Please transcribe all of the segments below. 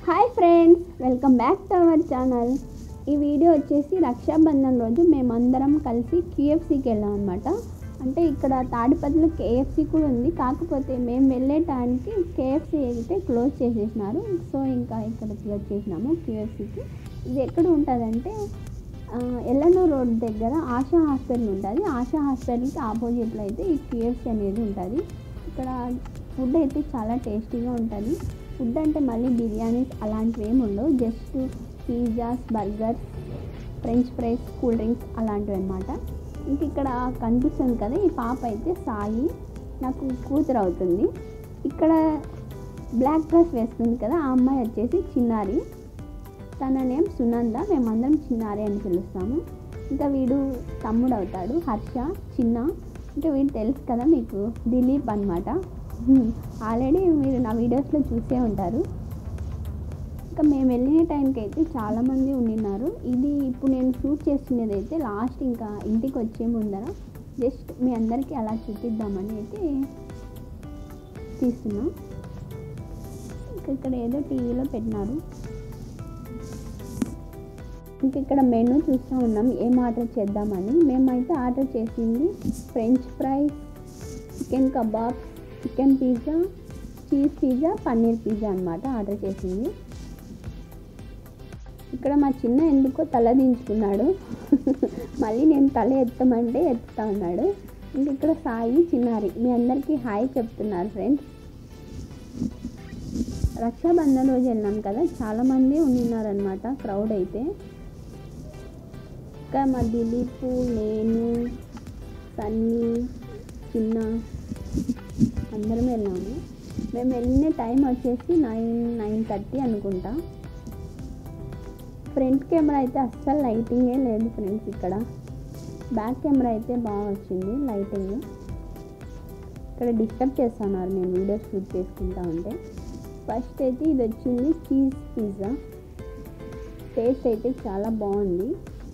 hi friends welcome back to our channel ఈ video వచ్చేసి రక్షాబంధన్ రోజు మేమందరం కలిసి కేఎఫ్సీకి వెళ్ళాం అనమాట అంటే ఇక్కడ తాడిపత్రిలో కేఎఫ్సీ కూడా ఉంది కాకపోతే మేము వెళ్ళే టైంకి కేఎఫ్సీ అయితే క్లోజ్ చేసేసినారు సో ఇంకా ఇక్కడికి వచ్చేసినాము కేఎఫ్సీకి ఇది ఎక్కడ ఉంటుందంటే ఆ, ఎల్లనూరు రోడ్ దగ్గర ఆశా హాస్పిటల్ ఉంటుంది ఆశా హాస్పిటల్కి ఆపోజిట్లో అయితే ఈ కేఎఫ్సీ అనేది ఉంటుంది ఇక్కడ ఫుడ్ అయితే చాలా టేస్టీగా ఉంటుంది ఫుడ్ అంటే మళ్ళీ బిర్యానీస్ అలాంటివి ఏమి ఉండవు just pizzas burgers french fries cool drinks అలాంటివి అనమాట ఇంక ఇక్కడ కనిపిస్తుంది కదా ఈ పాప అయితే సాయి నాకు కూతురు అవుతుంది ఇక్కడ బ్లాక్ డ్రెస్ వేస్తుంది కదా ఆ అమ్మాయి వచ్చేసి చిన్నారి తన నేమ్ సునంద మేమందరం చిన్నారి అని పిలుస్తాము ఇంకా వీడు తమ్ముడు అవుతాడు హర్ష చిన్న అంటే వీడు తెలుసు కదా మీకు దిలీప్ అనమాట ఆల్రెడీ మీరు నా వీడియోస్లో చూసే ఉంటారు ఇంకా మేము వెళ్ళిన టైంకి అయితే చాలామంది ఉండినారు ఇది ఇప్పుడు నేను షూట్ చేస్తున్నది అయితే లాస్ట్ ఇంకా ఇంటికి వచ్చే ముందర జస్ట్ మీ అందరికీ అలా చూపిద్దామని అయితే తీస్తున్నా ఇంకా ఇక్కడ ఏదో టీవీలో పెట్టినారు ఇంక ఇక్కడ మెనూ చూస్తూ ఉన్నాం ఏం ఆర్డర్ చేద్దామని మేమైతే ఆర్డర్ చేసింది french fries chicken kebab chicken pizza cheese pizza paneer pizza అనమాట ఆర్డర్ చేసింది ఇక్కడ మా చిన్న ఎందుకో తల దించుకున్నాడు మళ్ళీ నేను తల ఎత్తమంటే ఎత్తుతా ఉన్నాడు ఇంక ఇక్కడ సాయి చిన్నారి మీ అందరికీ హాయ్ చెప్తున్నారు ఫ్రెండ్స్ రక్షాబంధన్ రోజు వెళ్ళాం కదా చాలామంది ఉండినారనమాట క్రౌడ్ అయితే ఇంకా మా దిలీప్ నేను సన్నీ చిన్న అందరం వెళ్ళాము మేము వెళ్ళిన టైం వచ్చేసి నైన్ నైన్ థర్టీ అనుకుంటా ఫ్రంట్ కెమెరా అయితే అస్సలు లైటింగే లేదు ఫ్రెండ్స్ ఇక్కడ బ్యాక్ కెమెరా అయితే బాగా వచ్చింది లైటింగ్ ఇక్కడ డిస్టర్బ్ చేస్తున్నారు నేను వీడియో షూట్ చేసుకుంటా ఉంటే ఫస్ట్ అయితే ఇది వచ్చింది చీజ్ పిజ్జా టేస్ట్ అయితే చాలా బాగుంది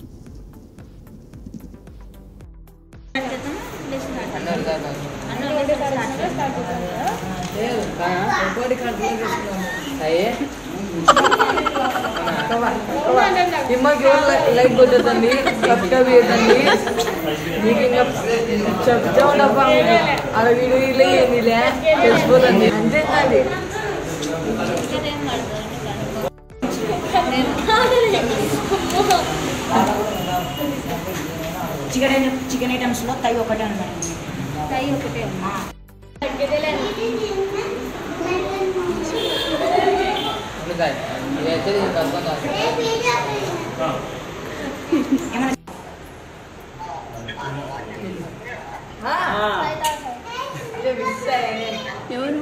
నిమ్మకి లైక్ కొట్టదండి సబ్స్క్రైబ్ చేయదండి మీకు ఇంకా చెప్తే ఉండప్ప అలా వీడియో ఇలా ఏందిలే తెలిసిపోతుంది అంతేనండి చికెన్ చికెన్ ఐటమ్స్లో తై ఒకటే అనమాట ఫ్రై ఒకటే ఇదైతే దీనికి అర్థం కాదు ఏమైనా ఎవరు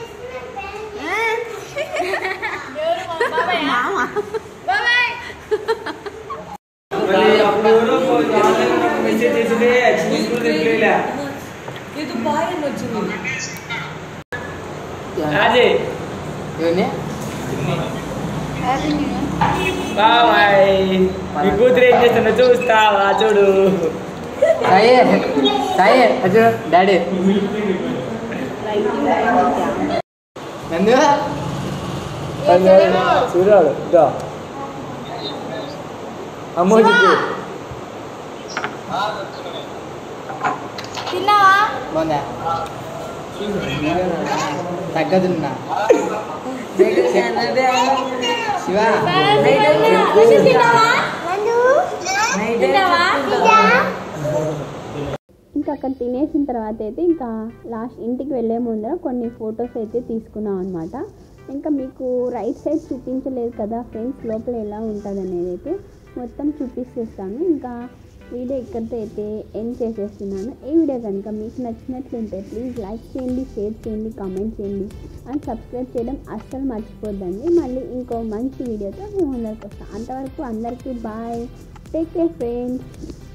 మెసేజ్ చేసిందే చూసుకుని ఇది బాగా వచ్చింది అదే ఇవన్నీ బాబాయ్ నీ కూతురు ఏం చేస్తున్నా చూస్తావా చూడు సాయి సాయి అచ్చు డాడీ నందు చూడాడు ఇదో అమ్మో చెప్పు బాగుందా తగ్గదున్నా శివ ఇంకా అక్కడ తినేసిన తర్వాత అయితే ఇంకా లాస్ట్ ఇంటికి వెళ్ళే ముందర కొన్ని ఫొటోస్ అయితే తీసుకున్నాం అనమాట ఇంకా మీకు రైట్ సైడ్ చూపించలేదు కదా ఫ్రెండ్స్ లోపల ఎలా ఉంటుంది అనేది అయితే మొత్తం చూపిస్తేస్తాను ఇంకా వీడియో ఇక్కడితో అయితే ఎండ్ చేసేస్తున్నాను ఈ వీడియో కనుక మీకు నచ్చినట్లుంటే ప్లీజ్ లైక్ చేయండి షేర్ చేయండి కామెంట్ చేయండి అండ్ సబ్స్క్రైబ్ చేయడం అస్సలు మర్చిపోద్దండి మళ్ళీ ఇంకో మంచి వీడియోతో మేము అందరికి వస్తాం అంతవరకు అందరికీ బాయ్ టేక్ కేర్ ఫ్రెండ్స్